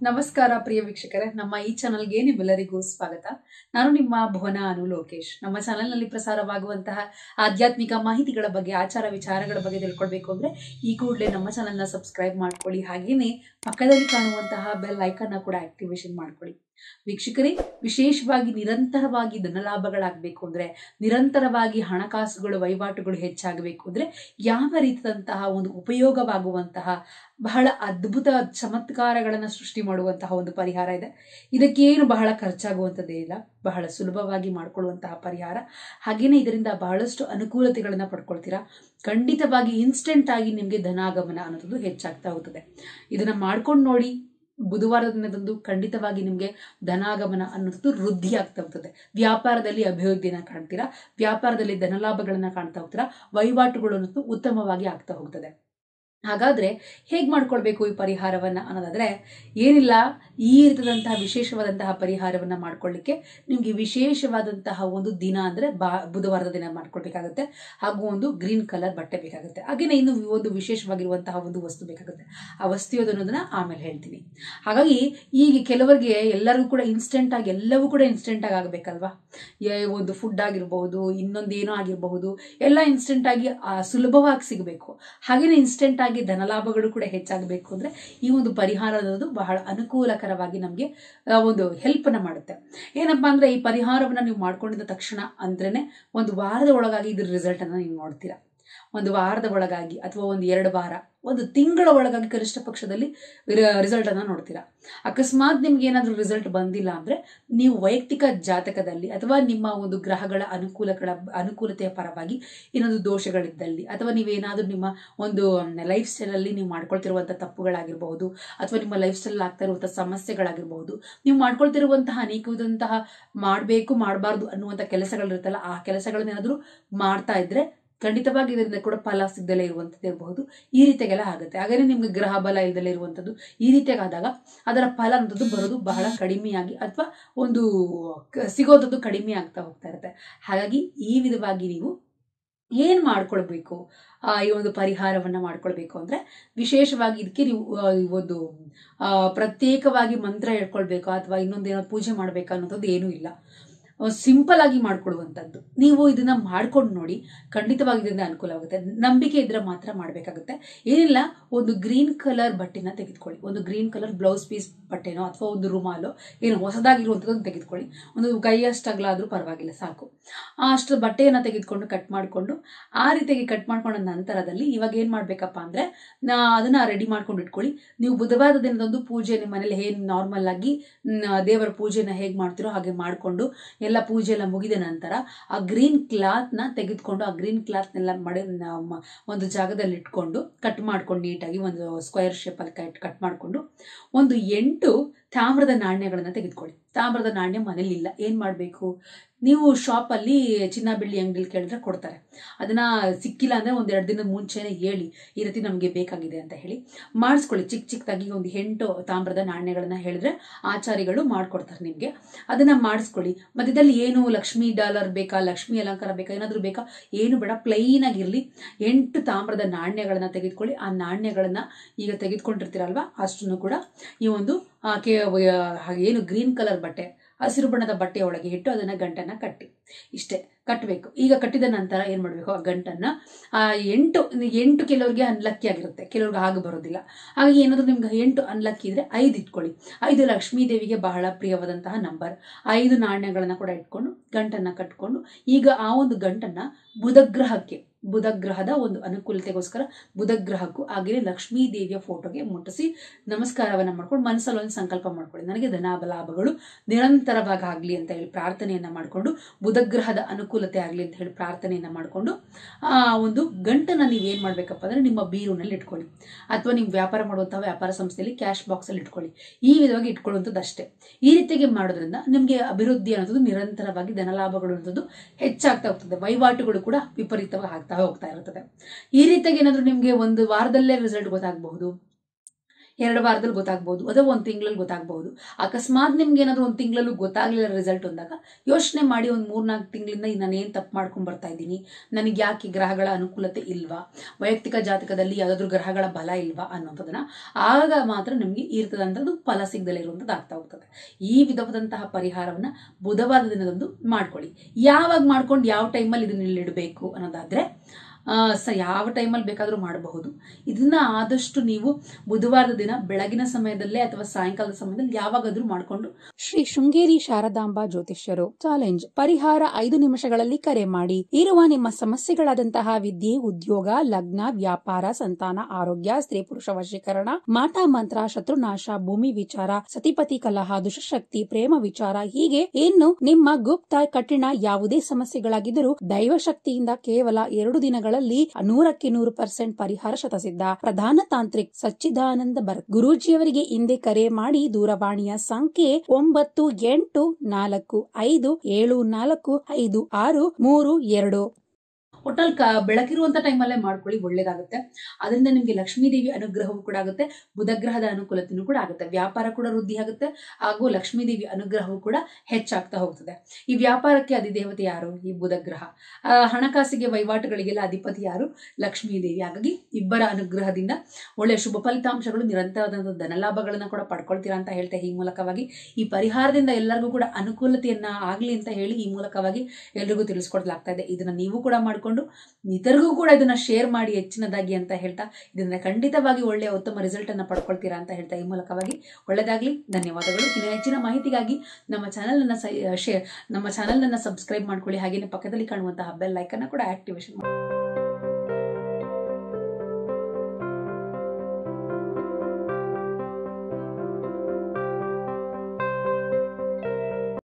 ನಮಸ್ಕಾರ ಪ್ರಿಯ ವೀಕ್ಷಕರೇ ನಮ್ಮ ಈ ಚಾನಲ್ಗೆ ನಿಮ್ಮೆಲ್ಲರಿಗೂ ಸ್ವಾಗತ ನಾನು ನಿಮ್ಮ ಭುವನ ಅನು ಲೋಕೇಶ್ ನಮ್ಮ ಚಾನೆಲ್ನಲ್ಲಿ ಪ್ರಸಾರವಾಗುವಂತಹ ಆಧ್ಯಾತ್ಮಿಕ ಮಾಹಿತಿಗಳ ಬಗ್ಗೆ ಆಚಾರ ವಿಚಾರಗಳ ಬಗ್ಗೆ ತಿಳ್ಕೊಳ್ಬೇಕು ಅಂದ್ರೆ ಈ ಕೂಡಲೇ ನಮ್ಮ ಚಾನೆಲ್ನ ಸಬ್ಸ್ಕ್ರೈಬ್ ಮಾಡ್ಕೊಳ್ಳಿ ಹಾಗೇನೆ ಪಕ್ಕದಲ್ಲಿ ಕಾಣುವಂತಹ ಬೆಲ್ ಐಕನ್ನ ಕೂಡ ಆಕ್ಟಿವೇಶನ್ ಮಾಡ್ಕೊಳ್ಳಿ ವೀಕ್ಷಕರೇ ವಿಶೇಷವಾಗಿ ನಿರಂತರವಾಗಿ ಧನಲಾಭಗಳಾಗಬೇಕು ಅಂದ್ರೆ ನಿರಂತರವಾಗಿ ಹಣಕಾಸುಗಳು ವಹಿವಾಟುಗಳು ಹೆಚ್ಚಾಗಬೇಕು ಅಂದ್ರೆ ಯಾವ ರೀತಿಯಾದಂತಹ ಒಂದು ಉಪಯೋಗವಾಗುವಂತಹ ಬಹಳ ಅದ್ಭುತ ಚಮತ್ಕಾರಗಳನ್ನು ಸೃಷ್ಟಿ ಮಾಡುವಂತಹ ಒಂದು ಪರಿಹಾರ ಇದೆ ಇದಕ್ಕೇನು ಬಹಳ ಖರ್ಚಾಗುವಂಥದ್ದೇ ಇಲ್ಲ ಬಹಳ ಸುಲಭವಾಗಿ ಮಾಡ್ಕೊಳ್ಳುವಂತಹ ಪರಿಹಾರ ಹಾಗೇನೆ ಇದರಿಂದ ಬಹಳಷ್ಟು ಅನುಕೂಲತೆಗಳನ್ನ ಪಡ್ಕೊಳ್ತೀರಾ ಖಂಡಿತವಾಗಿ ಇನ್ಸ್ಟೆಂಟ್ ಆಗಿ ನಿಮಗೆ ಧನಾಗಮನ ಅನ್ನೋದು ಹೆಚ್ಚಾಗ್ತಾ ಹೋಗ್ತದೆ ಇದನ್ನ ಮಾಡ್ಕೊಂಡು ನೋಡಿ ಬುಧವಾರದ ದಿನದಂದು ಖಂಡಿತವಾಗಿ ನಿಮಗೆ ಧನಾಗಮನ ಅನ್ನೋದು ವೃದ್ಧಿ ಆಗ್ತಾ ಹೋಗ್ತದೆ ವ್ಯಾಪಾರದಲ್ಲಿ ಅಭಿವೃದ್ಧಿನ ಕಾಣ್ತೀರಾ ವ್ಯಾಪಾರದಲ್ಲಿ ಧನಲಾಭಗಳನ್ನ ಕಾಣ್ತಾ ಹೋಗ್ತೀರಾ ವಹಿವಾಟುಗಳು ಅನ್ನೋದು ಉತ್ತಮವಾಗಿ ಆಗ್ತಾ ಹೋಗ್ತದೆ ಹಾಗಾದ್ರೆ ಹೇಗೆ ಮಾಡ್ಕೊಳ್ಬೇಕು ಈ ಪರಿಹಾರವನ್ನ ಅನ್ನೋದಾದ್ರೆ ಏನಿಲ್ಲ ಈ ರೀತಿಯಾದಂತಹ ವಿಶೇಷವಾದಂತಹ ಪರಿಹಾರವನ್ನ ಮಾಡ್ಕೊಳ್ಳಿಕ್ಕೆ ನಿಮ್ಗೆ ವಿಶೇಷವಾದಂತಹ ಒಂದು ದಿನ ಅಂದ್ರೆ ಬಾ ಬುಧವಾರದ ದಿನ ಮಾಡ್ಕೊಳ್ಬೇಕಾಗುತ್ತೆ ಹಾಗೂ ಒಂದು ಗ್ರೀನ್ ಕಲರ್ ಬಟ್ಟೆ ಬೇಕಾಗುತ್ತೆ ಹಾಗೇನೆ ಇನ್ನು ಒಂದು ವಿಶೇಷವಾಗಿರುವಂತಹ ಒಂದು ವಸ್ತು ಬೇಕಾಗುತ್ತೆ ಆ ವಸ್ತು ಯಾವ್ದು ಅನ್ನೋದನ್ನ ಆಮೇಲೆ ಹೇಳ್ತೀನಿ ಹಾಗಾಗಿ ಈಗ ಕೆಲವರಿಗೆ ಎಲ್ಲರಿಗೂ ಕೂಡ ಇನ್ಸ್ಟೆಂಟ್ ಆಗಿ ಎಲ್ಲವೂ ಕೂಡ ಇನ್ಸ್ಟೆಂಟ್ ಆಗಿ ಆಗಬೇಕಲ್ವಾ ಒಂದು ಫುಡ್ ಆಗಿರಬಹುದು ಇನ್ನೊಂದು ಏನೋ ಆಗಿರಬಹುದು ಎಲ್ಲ ಇನ್ಸ್ಟೆಂಟ್ ಆಗಿ ಆ, ಸುಲಭವಾಗಿ ಸಿಗಬೇಕು ಹಾಗೇನೆ ಇನ್ಸ್ಟೆಂಟ್ ಆಗಿ ಧನಲಾಭಗಳು ಕೂಡ ಹೆಚ್ಚಾಗಬೇಕು ಅಂದ್ರೆ ಈ ಒಂದು ಪರಿಹಾರ ಅನ್ನೋದು ಬಹಳ ಅನುಕೂಲಕರವಾಗಿ ನಮಗೆ ಒಂದು ಹೆಲ್ಪ್ ಅನ್ನ ಮಾಡುತ್ತೆ ಏನಪ್ಪಾ ಅಂದ್ರೆ ಈ ಪರಿಹಾರವನ್ನ ನೀವು ಮಾಡ್ಕೊಂಡಿದ್ದ ತಕ್ಷಣ ಅಂದ್ರೇನೆ ಒಂದು ವಾರದ ಒಳಗಾಗಿ ಇದ್ರ ರಿಸಲ್ಟ್ ಅನ್ನ ನೀವು ನೋಡ್ತೀರಾ ಒಂದು ವಾರದ ಒಳಗಾಗಿ ಅಥವಾ ಒಂದು ಎರಡು ವಾರ ಒಂದು ತಿಂಗಳ ಒಳಗಾಗಿ ಕನಿಷ್ಠ ಪಕ್ಷದಲ್ಲಿ ರಿಸಲ್ಟ್ ಅನ್ನ ನೋಡ್ತೀರಾ ಅಕಸ್ಮಾತ್ ನಿಮ್ಗೆ ಏನಾದ್ರೂ ರಿಸಲ್ಟ್ ಬಂದಿಲ್ಲ ಅಂದ್ರೆ ನೀವು ವೈಯಕ್ತಿಕ ಜಾತಕದಲ್ಲಿ ಅಥವಾ ನಿಮ್ಮ ಒಂದು ಗ್ರಹಗಳ ಅನುಕೂಲಗಳ ಅನುಕೂಲತೆಯ ಪರವಾಗಿ ಇನ್ನೊಂದು ದೋಷಗಳಿದ್ದಲ್ಲಿ ಅಥವಾ ನೀವೇನಾದ್ರೂ ನಿಮ್ಮ ಒಂದು ಲೈಫ್ ಸ್ಟೈಲ್ ಅಲ್ಲಿ ನೀವು ಮಾಡ್ಕೊಳ್ತಿರುವಂತಹ ತಪ್ಪುಗಳಾಗಿರಬಹುದು ಅಥವಾ ನಿಮ್ಮ ಲೈಫ್ ಸ್ಟೈಲ್ ಆಗ್ತಾ ಇರುವಂತಹ ಸಮಸ್ಯೆಗಳಾಗಿರಬಹುದು ನೀವು ಮಾಡ್ಕೊಳ್ತಿರುವಂತಹ ಅನೇಕವಾದಂತಹ ಮಾಡಬೇಕು ಮಾಡಬಾರ್ದು ಅನ್ನುವಂಥ ಕೆಲಸಗಳಿರುತ್ತಲ್ಲ ಆ ಕೆಲಸಗಳನ್ನೇನಾದ್ರೂ ಮಾಡ್ತಾ ಇದ್ರೆ ಖಂಡಿತವಾಗಿ ಇದರಿಂದ ಕೂಡ ಫಲ ಸಿಗದಲ್ಲೇ ಇರುವಂಥದ್ದು ಇರಬಹುದು ಈ ರೀತಿಯಾಗೆಲ್ಲ ಆಗುತ್ತೆ ಹಾಗಾದ್ರೆ ನಿಮ್ಗೆ ಗ್ರಹ ಬಲ ಇಲ್ದಲೇ ಇರುವಂಥದ್ದು ಈ ರೀತಿಯಾಗಾದಾಗ ಅದರ ಫಲ ಅನ್ನೋದು ಬರೋದು ಬಹಳ ಕಡಿಮೆಯಾಗಿ ಅಥವಾ ಒಂದು ಕ- ಸಿಗೋದದ್ದು ಕಡಿಮೆ ಆಗ್ತಾ ಹೋಗ್ತಾ ಇರುತ್ತೆ ಹಾಗಾಗಿ ಈ ವಿಧವಾಗಿ ನೀವು ಏನ್ ಮಾಡ್ಕೊಳ್ಬೇಕು ಆ, ಈ ಒಂದು ಪರಿಹಾರವನ್ನ ಮಾಡ್ಕೊಳ್ಬೇಕು ಅಂದ್ರೆ ವಿಶೇಷವಾಗಿ ಇದಕ್ಕೆ ನೀವು ಆ, ಈ ಒಂದು ಆ, ಪ್ರತ್ಯೇಕವಾಗಿ ಮಂತ್ರ ಹೇಳ್ಕೊಳ್ಬೇಕು ಅಥವಾ ಇನ್ನೊಂದೇನೋ ಪೂಜೆ ಮಾಡ್ಬೇಕು ಅನ್ನೋದು ಏನೂ ಇಲ್ಲ ಸಿಂಪಲ್ ಆಗಿ ಮಾಡ್ಕೊಡುವಂಥದ್ದು ನೀವು ಇದನ್ನ ಮಾಡ್ಕೊಂಡು ನೋಡಿ ಖಂಡಿತವಾಗಿ ಇದರಿಂದ ಅನುಕೂಲವಾಗುತ್ತೆ ನಂಬಿಕೆ ಇದ್ರೆ ಮಾತ್ರ ಮಾಡಬೇಕಾಗುತ್ತೆ ಏನಿಲ್ಲ ಒಂದು ಗ್ರೀನ್ ಕಲರ್ ಬಟ್ಟೆನ ತೆಗೆದುಕೊಳ್ಳಿ ಒಂದು ಗ್ರೀನ್ ಕಲರ್ ಬ್ಲೌಸ್ ಪೀಸ್ ಬಟ್ಟೆನೋ ಅಥವಾ ಒಂದು ರುಮಾಲು ಏನು ಹೊಸದಾಗಿರುವಂಥದ್ದನ್ನು ತೆಗೆದುಕೊಳ್ಳಿ ಒಂದು ಕೈಯಷ್ಟಾಗ್ಲಾದ್ರೂ ಪರವಾಗಿಲ್ಲ ಸಾಕು ಆ ಅಷ್ಟು ಬಟ್ಟೆಯನ್ನು ತೆಗೆದುಕೊಂಡು ಕಟ್ ಮಾಡಿಕೊಂಡು ಆ ರೀತಿಯಾಗಿ ಕಟ್ ಮಾಡ್ಕೊಂಡ ನಂತರದಲ್ಲಿ ಇವಾಗ ಏನು ಮಾಡಬೇಕಪ್ಪ ಅಂದರೆ ನಾ ಅದನ್ನು ರೆಡಿ ಮಾಡ್ಕೊಂಡು ಇಟ್ಕೊಳ್ಳಿ ನೀವು ಬುಧವಾರದ ದಿನದಂದು ಪೂಜೆ ನಿಮ್ಮ ಮನೇಲಿ ಏನು ನಾರ್ಮಲ್ ಆಗಿ ಮ್, ದೇವರ ಪೂಜೆನ ಹೇಗೆ ಮಾಡ್ತೀರೋ ಹಾಗೆ ಮಾಡಿಕೊಂಡು ಎಲ್ಲ ಪೂಜೆ ಎಲ್ಲ ಮುಗಿದ ನಂತರ ಆ ಗ್ರೀನ್ ಕ್ಲಾತ್ನ ತೆಗೆದುಕೊಂಡು ಆ ಗ್ರೀನ್ ಕ್ಲಾತ್ನೆಲ್ಲ ಮಡಿ ನಮ್ಮ ಒಂದು ಜಾಗದಲ್ಲಿ ಇಟ್ಕೊಂಡು ಕಟ್ ಮಾಡ್ಕೊಂಡು ನೀಟಾಗಿ ಒಂದು ಸ್ಕ್ವೇರ್ ಶೇಪಲ್ಲಿ ಕಟ್ ಕಟ್ ಮಾಡಿಕೊಂಡು ಒಂದು ಎಂಟು ತಾಮ್ರದ ನಾಣ್ಯಗಳನ್ನು ತೆಗೆದುಕೊಳ್ಳಿ ತಾಮ್ರದ ನಾಣ್ಯ ಮನೇಲಿ ಇಲ್ಲ ಏನು ಮಾಡಬೇಕು ನೀವು ಶಾಪಲ್ಲಿ ಚಿನ್ನ ಬೆಳ್ಳಿ ಅಂಗಡಿಲಿ ಕೇಳಿದ್ರೆ ಕೊಡ್ತಾರೆ ಅದನ್ನ ಸಿಕ್ಕಿಲ್ಲ ಅಂದರೆ ಒಂದು ಎರಡು ದಿನದ ಮುಂಚೆನೇ ಹೇಳಿ ಈ ರೀತಿ ನಮಗೆ ಬೇಕಾಗಿದೆ ಅಂತ ಹೇಳಿ ಮಾಡಿಸ್ಕೊಳ್ಳಿ ಚಿಕ್ಕ ಚಿಕ್ಕದಾಗಿ ಒಂದು ಎಂಟು ತಾಮ್ರದ ನಾಣ್ಯಗಳನ್ನ ಹೇಳಿದ್ರೆ ಆಚಾರಿಗಳು ಮಾಡ್ಕೊಡ್ತಾರೆ ನಿಮಗೆ ಅದನ್ನ ಮಾಡಿಸ್ಕೊಳ್ಳಿ ಮಧ್ಯದಲ್ಲಿ ಏನು ಲಕ್ಷ್ಮಿ ಡಾಲರ್ ಬೇಕಾ ಲಕ್ಷ್ಮಿ ಅಲಂಕಾರ ಬೇಕಾ ಏನಾದರೂ ಬೇಕಾ ಏನು ಬೇಡ ಪ್ಲೈನ್ ಆಗಿರಲಿ ಎಂಟು ತಾಮ್ರದ ನಾಣ್ಯಗಳನ್ನ ತೆಗೆದುಕೊಳ್ಳಿ ಆ ನಾಣ್ಯಗಳನ್ನ ಈಗ ತೆಗೆದುಕೊಂಡಿರ್ತೀರಲ್ವಾ ಅಷ್ಟನ್ನು ಕೂಡ ಈ ಒಂದು ಆ, ಕೆ ಆ, ಏನು ಗ್ರೀನ್ ಕಲರ್ ಬಟ್ಟೆ ಹಸಿರು ಬಣ್ಣದ ಬಟ್ಟೆಯ ಒಳಗೆ ಇಟ್ಟು ಅದನ್ನ ಗಂಟನ್ನ ಕಟ್ಟಿ ಇಷ್ಟೇ ಕಟ್ಟಬೇಕು ಈಗ ಕಟ್ಟಿದ ನಂತರ ಏನ್ ಮಾಡಬೇಕು ಆ ಗಂಟನ್ನ ಆ ಎಂಟು ಎಂಟು ಕೆಲವರಿಗೆ ಅನ್ಲಕ್ಕಿ ಆಗಿರುತ್ತೆ ಕೆಲವ್ರಿಗೆ ಆಗ ಬರೋದಿಲ್ಲ ಹಾಗಾಗಿ ಏನಾದ್ರು ನಿಮ್ಗೆ ಎಂಟು ಅನ್ಲಕ್ಕಿ ಇದ್ರೆ ಐದು ಇಟ್ಕೊಳ್ಳಿ ಐದು ಲಕ್ಷ್ಮೀ ದೇವಿಗೆ ಬಹಳ ಪ್ರಿಯವಾದಂತಹ ನಂಬರ್ ಐದು ನಾಣ್ಯಗಳನ್ನ ಕೂಡ ಇಟ್ಕೊಂಡು ಗಂಟನ್ನ ಕಟ್ಕೊಂಡು ಈಗ ಆ ಒಂದು ಗಂಟನ್ನ ಬುಧಗ್ರಹಕ್ಕೆ ಬುಧಗ್ರಹದ ಒಂದು ಅನುಕೂಲತೆಗೋಸ್ಕರ ಬುಧಗ್ರಹಕ್ಕೂ ಹಾಗೆಯೇ ಲಕ್ಷ್ಮೀ ದೇವಿಯ ಫೋಟೋಗೆ ಮುಟ್ಟಿಸಿ ನಮಸ್ಕಾರವನ್ನ ಮಾಡ್ಕೊಂಡು ಮನಸ್ಸಲ್ಲಿ ಒಂದು ಸಂಕಲ್ಪ ಮಾಡ್ಕೊಳ್ಳಿ ನನಗೆ ಧನಾಭ ಲಾಭಗಳು ನಿರಂತರವಾಗಿ ಆಗಲಿ ಅಂತ ಹೇಳಿ ಪ್ರಾರ್ಥನೆಯನ್ನ ಮಾಡಿಕೊಂಡು ಬುಧಗ್ರಹದ ಅನುಕೂಲತೆ ಆಗಲಿ ಅಂತ ಹೇಳಿ ಪ್ರಾರ್ಥನೆಯನ್ನ ಮಾಡಿಕೊಂಡು ಆ ಒಂದು ಗಂಟನ್ನ ನೀವು ಏನು ಮಾಡಬೇಕಪ್ಪ ಅಂದ್ರೆ ನಿಮ್ಮ ಬೀರುನಲ್ಲಿ ಇಟ್ಕೊಳ್ಳಿ ಅಥವಾ ನೀವು ವ್ಯಾಪಾರ ಮಾಡುವಂತಹ ವ್ಯಾಪಾರ ಸಂಸ್ಥೆಯಲ್ಲಿ ಕ್ಯಾಶ್ ಬಾಕ್ಸಲ್ಲಿ ಇಟ್ಕೊಳ್ಳಿ ಈ ವಿಧವಾಗಿ ಇಟ್ಕೊಳ್ಳುವಂಥದ್ದು ಅಷ್ಟೇ ಈ ರೀತಿಯಾಗಿ ಮಾಡೋದ್ರಿಂದ ನಿಮಗೆ ಅಭಿವೃದ್ಧಿ ಅನ್ನೋದು ನಿರಂತರವಾಗಿ ಧನಲಾಭಗಳು ಅನ್ನೋದು ಹೆಚ್ಚಾಗ್ತಾ ಹೋಗ್ತದೆ ವಹಿವಾಟುಗಳು ಕೂಡ ವಿಪರೀತವಾಗಿ ಆಗ್ತಾ ಹೋಗ್ತಾ ಇರ್ತದೆ ಈ ರೀತಿಯಾಗಿ ಏನಾದರೂ ನಿಮಗೆ ಒಂದು ವಾರದಲ್ಲೇ ರಿಸಲ್ಟ್ ಗೊತ್ತಾಗಬಹುದು ಎರಡು ವಾರದಲ್ಲಿ ಗೊತ್ತಾಗ್ಬೋದು ಅಥವಾ ಒಂದು ತಿಂಗಳಲ್ಲಿ ಗೊತ್ತಾಗ್ಬೋದು ಅಕಸ್ಮಾತ್ ನಿಮ್ಗೆ ಏನಾದ್ರು ಒಂದು ತಿಂಗಳಲ್ಲೂ ಗೊತ್ತಾಗ್ಲಿಲ್ಲ ರಿಸಲ್ಟ್ ಅಂದಾಗ ಯೋಚನೆ ಮಾಡಿ ಒಂದು ಮೂರ್ನಾಲ್ಕು ತಿಂಗಳಿಂದ ನಾನು ಏನು ತಪ್ಪು ಮಾಡ್ಕೊಂಡು ಬರ್ತಾ ಇದ್ದೀನಿ ನನಗೆ ಯಾಕೆ ಗ್ರಹಗಳ ಅನುಕೂಲತೆ ಇಲ್ವಾ ವೈಯಕ್ತಿಕ ಜಾತಕದಲ್ಲಿ ಯಾವುದಾದ್ರೂ ಗ್ರಹಗಳ ಬಲ ಇಲ್ವಾ ಅನ್ನೋಂಥದ್ದನ್ನ ಆಗ ಮಾತ್ರ ನಿಮಗೆ ಇರ್ತದಂಥದ್ದು ಫಲ ಸಿಗದಲ್ಲೇ ಇರುವಂಥದ್ದು ಆಗ್ತಾ ಹೋಗ್ತದೆ ಈ ವಿಧವಾದಂತಹ ಪರಿಹಾರವನ್ನ ಬುಧವಾರದ ದಿನದಂದು ಮಾಡ್ಕೊಳ್ಳಿ ಯಾವಾಗ ಮಾಡ್ಕೊಂಡು ಯಾವ ಟೈಮಲ್ಲಿ ಇದನ್ನ ಇಲ್ಲಿಡಬೇಕು ಅನ್ನೋದಾದ್ರೆ ಆ, ಸ ಯಾವ ಟೈಮಲ್ಲಿ ಬೇಕಾದರೂ ಮಾಡಬಹುದು ಇದನ್ನ ಆದಷ್ಟು ನೀವು ಬುಧವಾರದ ದಿನ ಬೆಳಗಿನ ಸಮಯದಲ್ಲೇ ಅಥವಾ ಸಾಯಂಕಾಲದ ಸಮಯದಲ್ಲಿ ಯಾವಾಗಾದ್ರೂ ಮಾಡಿಕೊಂಡು ಶ್ರೀ ಶೃಂಗೇರಿ ಶಾರದಾಂಬ ಜ್ಯೋತಿಷ್ಯರು ಚಾಲೆಂಜ್ ಪರಿಹಾರ ಐದು ನಿಮಿಷಗಳಲ್ಲಿ ಕರೆ ಮಾಡಿ ಇರುವ ನಿಮ್ಮ ಸಮಸ್ಯೆಗಳಾದಂತಹ ವಿದ್ಯೆ ಉದ್ಯೋಗ ಲಗ್ನ ವ್ಯಾಪಾರ ಸಂತಾನ ಆರೋಗ್ಯ ಸ್ತ್ರೀ ಪುರುಷ ವಶೀಕರಣ ಮಾಟ ಮಂತ್ರ ಶತ್ರುನಾಶ ಭೂಮಿ ವಿಚಾರ ಸತಿಪತಿ ಕಲಹ ದುಷ್ಟಶಕ್ತಿ ಪ್ರೇಮ ವಿಚಾರ ಹೀಗೆ ಇನ್ನು ನಿಮ್ಮ ಗುಪ್ತ ಕಠಿಣ ಯಾವುದೇ ಸಮಸ್ಯೆಗಳಾಗಿದ್ದರೂ ದೈವ ಶಕ್ತಿಯಿಂದ ಕೇವಲ ಎರಡು ದಿನಗಳಲ್ಲಿ ನೂರಕ್ಕೆ ನೂರು ಪರ್ಸೆಂಟ್ ಪರಿಹಾರ ಶತಸಿದ್ಧ ಪ್ರಧಾನ ತಾಂತ್ರಿಕ್ ಸಚ್ಚಿದಾನಂದ ಭರತ್ ಗುರೂಜಿಯವರಿಗೆ ಹಿಂದೆ ಕರೆ ಮಾಡಿ ದೂರವಾಣಿಯ ಸಂಖ್ಯೆ ಒಂಬತ್ತು ಎಂಟು ನಾಲ್ಕು ಐದು ಏಳು ನಾಲ್ಕು ಐದು ಆರು ಮೂರು ಎರಡು ಒಟ್ಟಲ್ಲಿ ಕ ಬೆಳಕಿರುವಂತ ಟೈಮಲ್ಲೇ ಮಾಡ್ಕೊಳ್ಳಿ ಒಳ್ಳೇದಾಗುತ್ತೆ ಅದರಿಂದ ನಿಮಗೆ ಲಕ್ಷ್ಮೀ ದೇವಿ ಅನುಗ್ರಹವೂ ಕೂಡ ಆಗುತ್ತೆ ಬುಧಗ್ರಹದ ಅನುಕೂಲತೆಯೂ ಕೂಡ ಆಗುತ್ತೆ ವ್ಯಾಪಾರ ಕೂಡ ವೃದ್ಧಿ ಆಗುತ್ತೆ ಹಾಗೂ ಲಕ್ಷ್ಮೀ ದೇವಿ ಅನುಗ್ರಹವೂ ಕೂಡ ಹೆಚ್ಚಾಗ್ತಾ ಹೋಗ್ತದೆ ಈ ವ್ಯಾಪಾರಕ್ಕೆ ಅಧಿದೇವತೆ ಯಾರು ಈ ಬುಧಗ್ರಹ ಆ, ಹಣಕಾಸಿಗೆ ವಹಿವಾಟುಗಳಿಗೆಲ್ಲ ಅಧಿಪತಿ ಯಾರು ಲಕ್ಷ್ಮೀ ದೇವಿ ಹಾಗಾಗಿ ಇಬ್ಬರ ಅನುಗ್ರಹದಿಂದ ಒಳ್ಳೆಯ ಶುಭ ಫಲಿತಾಂಶಗಳು ನಿರಂತರವಾದ ಧನಲಾಭಗಳನ್ನ ಕೂಡ ಪಡ್ಕೊಳ್ತೀರಾ ಅಂತ ಹೇಳ್ತಾ ಈ ಮೂಲಕವಾಗಿ ಈ ಪರಿಹಾರದಿಂದ ಎಲ್ಲರಿಗೂ ಕೂಡ ಅನುಕೂಲತೆಯನ್ನ ಆಗ್ಲಿ ಅಂತ ಹೇಳಿ ಈ ಮೂಲಕವಾಗಿ ಎಲ್ರಿಗೂ ತಿಳಿಸ್ಕೊಡ್ಲಾಗ್ತಾ ಇದೆ ಇದನ್ನ ನೀವು ಕೂಡ ಮಾಡ್ಕೊಂಡು ಇತರಿಗೂ ಕೂಡ ಇದನ್ನ ಶೇರ್ ಮಾಡಿ ಹೆಚ್ಚಿನದಾಗಿ ಅಂತ ಹೇಳ್ತಾ ಇದನ್ನ ಖಂಡಿತವಾಗಿ ಒಳ್ಳೆಯ ಉತ್ತಮ ರಿಸಲ್ಟ್ ಅನ್ನ ಪಡ್ಕೊಳ್ತೀರಾ ಅಂತ ಹೇಳ್ತಾ ಈ ಮೂಲಕವಾಗಿ ಒಳ್ಳೆದಾಗ್ಲಿ ಧನ್ಯವಾದಗಳು ಇನ್ನು ಹೆಚ್ಚಿನ ಮಾಹಿತಿಗಾಗಿ ನಮ್ಮ ಚಾನೆಲ್ ಅನ್ನ ಶೇರ್ ನಮ್ಮ ಚಾನೆಲ್ ಅನ್ನ ಸಬ್ಸ್ಕ್ರೈಬ್ ಮಾಡ್ಕೊಳ್ಳಿ ಹಾಗೇನೆ ಪಕ್ಕದಲ್ಲಿ ಕಾಣುವಂತಹ ಬೆಲ್ ಐಕನ್ನ ಕೂಡ ಆಕ್ಟಿವೇಶನ್ ಮಾಡಿ